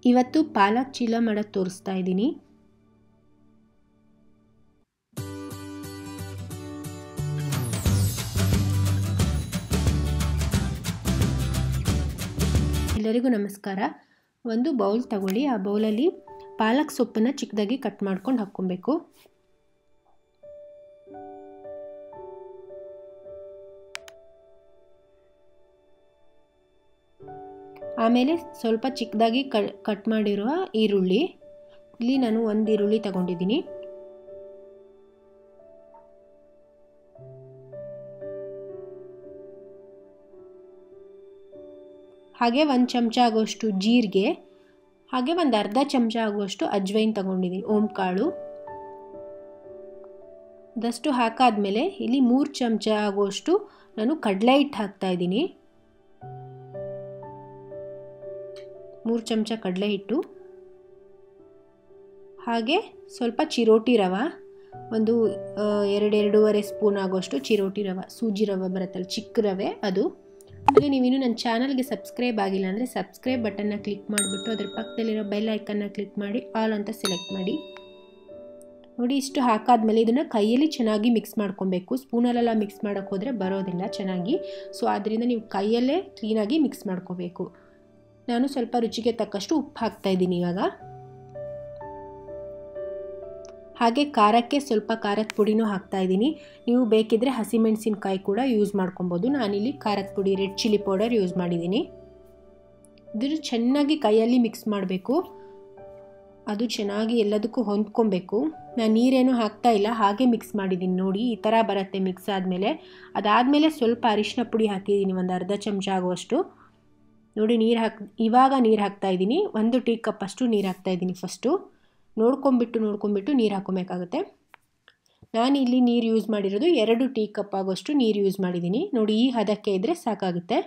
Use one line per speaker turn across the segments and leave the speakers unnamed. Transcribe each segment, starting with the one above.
ಇವತ್ತು ಪಾಲಕ್ ಚೀಲ ಮಾಡೋದು ತೋರಿಸ್ತಾ ಇದ್ದೀನಿ ಎಲ್ಲರಿಗೂ ನಮಸ್ಕಾರ ಒಂದು ಬೌಲ್ ತಗೊಳ್ಳಿ ಆ ಬೌಲಲ್ಲಿ ಪಾಲಕ್ ಸೊಪ್ಪನ್ನು ಚಿಕ್ಕದಾಗಿ ಕಟ್ ಮಾಡ್ಕೊಂಡು ಹಾಕ್ಕೊಬೇಕು ಆಮೇಲೆ ಸ್ವಲ್ಪ ಚಿಕ್ಕದಾಗಿ ಕಟ್ ಮಾಡಿರುವ ಈರುಳ್ಳಿ ಇಲ್ಲಿ ನಾನು ಒಂದು ಈರುಳ್ಳಿ ತಗೊಂಡಿದ್ದೀನಿ ಹಾಗೆ ಒಂದು ಚಮಚ ಆಗುವಷ್ಟು ಜೀರಿಗೆ ಹಾಗೆ ಒಂದು ಅರ್ಧ ಚಮಚ ಆಗುವಷ್ಟು ಅಜ್ವೈನ್ ತಗೊಂಡಿದ್ದೀನಿ ಓಂ ಕಾಳು ಅದಷ್ಟು ಹಾಕಾದ್ಮೇಲೆ ಇಲ್ಲಿ ಮೂರು ಚಮಚ ಆಗುವಷ್ಟು ನಾನು ಕಡಲೆ ಹಿಟ್ಟು ಹಾಕ್ತಾ ಇದ್ದೀನಿ ಮೂರು ಚಮಚ ಕಡಲೆ ಹಿಟ್ಟು ಹಾಗೆ ಸ್ವಲ್ಪ ಚಿರೋಟಿ ರವೆ ಒಂದು ಎರಡೆರಡೂವರೆ ಸ್ಪೂನ್ ಆಗೋಷ್ಟು ಚಿರೋಟಿ ರವೆ ಸೂಜಿ ರವೆ ಬರುತ್ತಲ್ಲ ಚಿಕ್ಕ ರವೆ ಅದು ಹಾಗೆ ನೀವಿನ್ನೂ ನನ್ನ ಚಾನಲ್ಗೆ ಸಬ್ಸ್ಕ್ರೈಬ್ ಆಗಿಲ್ಲ ಅಂದರೆ ಸಬ್ಸ್ಕ್ರೈಬ್ ಬಟನ್ನ ಕ್ಲಿಕ್ ಮಾಡಿಬಿಟ್ಟು ಅದ್ರ ಪಕ್ಕದಲ್ಲಿರೋ ಬೆಲ್ ಐಕನ್ನ ಕ್ಲಿಕ್ ಮಾಡಿ ಆಲ್ ಅಂತ ಸೆಲೆಕ್ಟ್ ಮಾಡಿ ನೋಡಿ ಇಷ್ಟು ಹಾಕಾದ್ಮೇಲೆ ಇದನ್ನು ಕೈಯಲ್ಲಿ ಚೆನ್ನಾಗಿ ಮಿಕ್ಸ್ ಮಾಡ್ಕೊಬೇಕು ಸ್ಪೂನಲ್ಲೆಲ್ಲ ಮಿಕ್ಸ್ ಮಾಡೋಕ್ಕೆ ಹೋದರೆ ಬರೋದಿಲ್ಲ ಚೆನ್ನಾಗಿ ಸೊ ಆದ್ದರಿಂದ ನೀವು ಕೈಯಲ್ಲೇ ಕ್ಲೀನಾಗಿ ಮಿಕ್ಸ್ ಮಾಡ್ಕೋಬೇಕು ನಾನು ಸ್ವಲ್ಪ ರುಚಿಗೆ ತಕ್ಕಷ್ಟು ಉಪ್ಪು ಹಾಕ್ತಾ ಇದ್ದೀನಿ ಇವಾಗ ಹಾಗೆ ಖಾರಕ್ಕೆ ಸ್ವಲ್ಪ ಖಾರದ ಪುಡಿನೂ ಹಾಕ್ತಾ ಇದ್ದೀನಿ ನೀವು ಬೇಕಿದ್ದರೆ ಹಸಿಮೆಣಸಿನ್ಕಾಯಿ ಕೂಡ ಯೂಸ್ ಮಾಡ್ಕೊಬೋದು ನಾನಿಲ್ಲಿ ಖಾರದ ಪುಡಿ ರೆಡ್ ಚಿಲ್ಲಿ ಪೌಡರ್ ಯೂಸ್ ಮಾಡಿದ್ದೀನಿ ಇದನ್ನು ಚೆನ್ನಾಗಿ ಕೈಯಲ್ಲಿ ಮಿಕ್ಸ್ ಮಾಡಬೇಕು ಅದು ಚೆನ್ನಾಗಿ ಎಲ್ಲದಕ್ಕೂ ಹೊಂದ್ಕೊಬೇಕು ನಾನು ನೀರೇನು ಹಾಕ್ತಾ ಇಲ್ಲ ಹಾಗೆ ಮಿಕ್ಸ್ ಮಾಡಿದ್ದೀನಿ ನೋಡಿ ಈ ಥರ ಬರುತ್ತೆ ಮಿಕ್ಸ್ ಆದಮೇಲೆ ಅದಾದಮೇಲೆ ಸ್ವಲ್ಪ ಅರಿಶಿನ ಪುಡಿ ಹಾಕಿದ್ದೀನಿ ಒಂದು ಅರ್ಧ ಚಮಚ ಆಗುವಷ್ಟು ನೋಡಿ ನೀರು ಹಾಕಿ ಇವಾಗ ನೀರು ಹಾಕ್ತಾ ಇದ್ದೀನಿ ಒಂದು ಟೀ ಕಪ್ ಅಷ್ಟು ನೀರು ಹಾಕ್ತಾ ಇದ್ದೀನಿ ಫಸ್ಟು ನೋಡ್ಕೊಂಬಿಟ್ಟು ನೋಡ್ಕೊಂಬಿಟ್ಟು ನೀರು ಹಾಕ್ಕೊಬೇಕಾಗುತ್ತೆ ನಾನು ಇಲ್ಲಿ ನೀರು ಯೂಸ್ ಮಾಡಿರೋದು ಎರಡು ಟೀ ಕಪ್ ಆಗೋಷ್ಟು ನೀರು ಯೂಸ್ ಮಾಡಿದ್ದೀನಿ ನೋಡಿ ಈ ಹದಕ್ಕೆ ಇದ್ದರೆ ಸಾಕಾಗುತ್ತೆ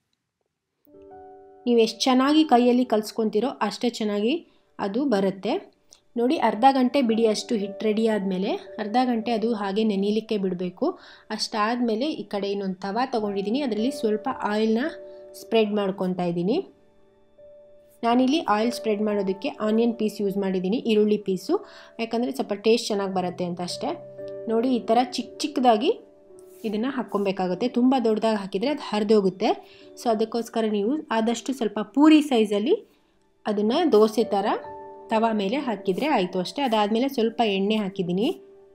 ನೀವು ಎಷ್ಟು ಚೆನ್ನಾಗಿ ಕೈಯಲ್ಲಿ ಕಲಿಸ್ಕೊತೀರೋ ಅಷ್ಟೇ ಚೆನ್ನಾಗಿ ಅದು ಬರುತ್ತೆ ನೋಡಿ ಅರ್ಧ ಗಂಟೆ ಬಿಡಿ ಅಷ್ಟು ಹಿಟ್ಟು ರೆಡಿ ಆದಮೇಲೆ ಅರ್ಧ ಗಂಟೆ ಅದು ಹಾಗೆ ನೆನೀಲಿಕ್ಕೆ ಬಿಡಬೇಕು ಅಷ್ಟಾದಮೇಲೆ ಈ ಕಡೆ ಇನ್ನೊಂದು ತವಾ ತೊಗೊಂಡಿದ್ದೀನಿ ಅದರಲ್ಲಿ ಸ್ವಲ್ಪ ಆಯಿಲ್ನ ಸ್ಪ್ರೆಡ್ ಮಾಡ್ಕೊತಾ ಇದ್ದೀನಿ ನಾನಿಲ್ಲಿ ಆಯಿಲ್ ಸ್ಪ್ರೆಡ್ ಮಾಡೋದಕ್ಕೆ ಆನಿಯನ್ ಪೀಸ್ ಯೂಸ್ ಮಾಡಿದ್ದೀನಿ ಈರುಳ್ಳಿ ಪೀಸು ಯಾಕಂದರೆ ಸ್ವಲ್ಪ ಟೇಸ್ಟ್ ಚೆನ್ನಾಗಿ ಬರುತ್ತೆ ಅಂತ ಅಷ್ಟೇ ನೋಡಿ ಈ ಥರ ಚಿಕ್ಕ ಚಿಕ್ಕದಾಗಿ ಇದನ್ನು ಹಾಕ್ಕೊಬೇಕಾಗುತ್ತೆ ತುಂಬ ದೊಡ್ಡದಾಗಿ ಹಾಕಿದರೆ ಅದು ಹರಿದೋಗುತ್ತೆ ಸೊ ಅದಕ್ಕೋಸ್ಕರ ನೀವು ಆದಷ್ಟು ಸ್ವಲ್ಪ ಪೂರಿ ಸೈಜಲ್ಲಿ ಅದನ್ನು ದೋಸೆ ಥರ ತವಾ ಮೇಲೆ ಹಾಕಿದರೆ ಆಯಿತು ಅಷ್ಟೇ ಅದಾದಮೇಲೆ ಸ್ವಲ್ಪ ಎಣ್ಣೆ ಹಾಕಿದ್ದೀನಿ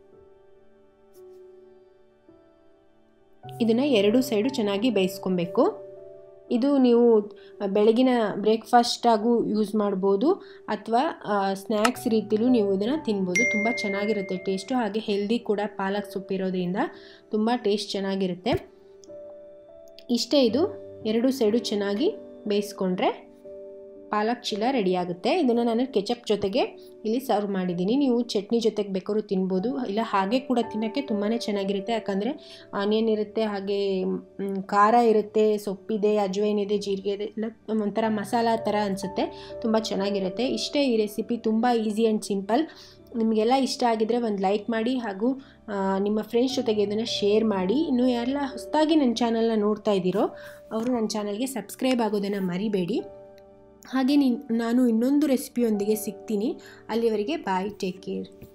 ಇದನ್ನು ಎರಡು ಸೈಡು ಚೆನ್ನಾಗಿ ಬೇಯಿಸ್ಕೊಬೇಕು ಇದು ನೀವು ಬೆಳಗಿನ ಬ್ರೇಕ್ಫಾಸ್ಟಾಗೂ ಯೂಸ್ ಮಾಡ್ಬೋದು ಅಥವಾ ಸ್ನ್ಯಾಕ್ಸ್ ರೀತಿಲೂ ನೀವು ಇದನ್ನು ತಿನ್ಬೋದು ತುಂಬ ಚೆನ್ನಾಗಿರುತ್ತೆ ಟೇಸ್ಟು ಹಾಗೆ ಹೆಲ್ದಿ ಕೂಡ ಪಾಲಕ್ ಸೊಪ್ಪಿರೋದ್ರಿಂದ ತುಂಬ ಟೇಸ್ಟ್ ಚೆನ್ನಾಗಿರುತ್ತೆ ಇಷ್ಟೇ ಇದು ಎರಡು ಸೈಡು ಚೆನ್ನಾಗಿ ಬೇಯಿಸ್ಕೊಂಡ್ರೆ ಪಾಲಕ್ ಚೀಲ ರೆಡಿ ಆಗುತ್ತೆ ಇದನ್ನು ನಾನು ಕೆಚಪ್ ಜೊತೆಗೆ ಇಲ್ಲಿ ಸರ್ವ್ ಮಾಡಿದ್ದೀನಿ ನೀವು ಚಟ್ನಿ ಜೊತೆಗೆ ಬೇಕಾದ್ರೂ ತಿನ್ಬೋದು ಇಲ್ಲ ಹಾಗೆ ಕೂಡ ತಿನ್ನೋಕ್ಕೆ ತುಂಬಾ ಚೆನ್ನಾಗಿರುತ್ತೆ ಯಾಕಂದರೆ ಆನಿಯನ್ ಇರುತ್ತೆ ಹಾಗೆ ಖಾರ ಇರುತ್ತೆ ಸೊಪ್ಪಿದೆ ಅಜ್ವೈನ್ ಇದೆ ಜೀರಿಗೆ ಇದೆ ಎಲ್ಲ ಒಂಥರ ಮಸಾಲ ಥರ ಅನಿಸುತ್ತೆ ತುಂಬ ಚೆನ್ನಾಗಿರುತ್ತೆ ಇಷ್ಟೇ ಈ ರೆಸಿಪಿ ತುಂಬ ಈಸಿ ಆ್ಯಂಡ್ ಸಿಂಪಲ್ ನಿಮಗೆಲ್ಲ ಇಷ್ಟ ಆಗಿದರೆ ಒಂದು ಲೈಕ್ ಮಾಡಿ ಹಾಗೂ ನಿಮ್ಮ ಫ್ರೆಂಡ್ಸ್ ಜೊತೆಗೆ ಇದನ್ನು ಶೇರ್ ಮಾಡಿ ಇನ್ನು ಯಾರೆಲ್ಲ ಹೊಸದಾಗಿ ನನ್ನ ಚಾನಲ್ನ ನೋಡ್ತಾ ಇದ್ದೀರೋ ಅವರು ನನ್ನ ಚಾನಲ್ಗೆ ಸಬ್ಸ್ಕ್ರೈಬ್ ಆಗೋದನ್ನು ಮರಿಬೇಡಿ ಹಾಗೆ ನೀನು ನಾನು ಇನ್ನೊಂದು ರೆಸಿಪಿಯೊಂದಿಗೆ ಸಿಗ್ತೀನಿ ಅಲ್ಲಿವರೆಗೆ ಬಾಯ್ ಟೇಕ್ ಕೇರ್